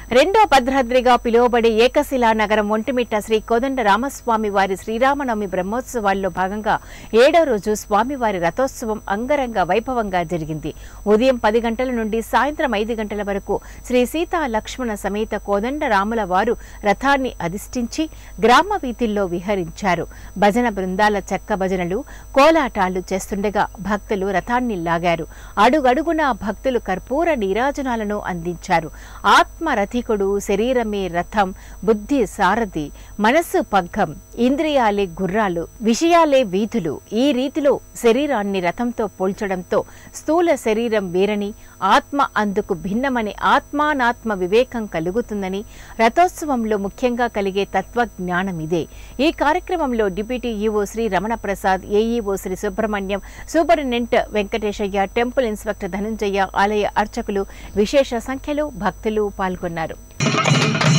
రెండో భద్రాద్రిగా పిలువబడే ఏకశిలా నగరం ఒంటిమిట్ట శ్రీ కోదండ రామస్వామి వారి శ్రీరామనవమి బ్రహ్మోత్సవాల్లో భాగంగా ఏడో రోజు స్వామివారి రథోత్సవం అంగరంగ వైభవంగా జరిగింది ఉదయం పది గంటల నుండి సాయంత్రం ఐదు గంటల వరకు శ్రీ సీతా లక్ష్మణ సమేత కోదండ రాముల వారు రథాన్ని అధిష్ఠించి గ్రామ వీధుల్లో విహరించారు భజన బృందాల చెక్క భజనలు కోలాటాలు చేస్తుండగా భక్తులు రథాన్ని లాగారు అడుగడుగునా భక్తులు కర్పూర నీరాజనాలను అందించారు ఆత్మరథికుడు శరీరమే రథం బుద్ధి సారథి మనస్సు పగ్గం ఇంద్రియాలే గుర్రాలు విషయాలే వీధులు ఈ రీతిలో శరీరాన్ని రథంతో పోల్చడంతో స్థూల శరీరం వేరని ఆత్మ అందుకు భిన్నమని ఆత్మానాత్మ వివేకం కలుగుతుందని రథోత్సవంలో ముఖ్యంగా కలిగే తత్వజ్ఞానం ఇదే ఈ కార్యక్రమంలో deputy EO Shri Ramana Prasad AEO Shri Subrahmanyam superintendent Venkatesaiah temple inspector Dhananjaya ఆలయ అర్చకులు విశేష సంఖ్యలో భక్తులు పాల్గొన్నారు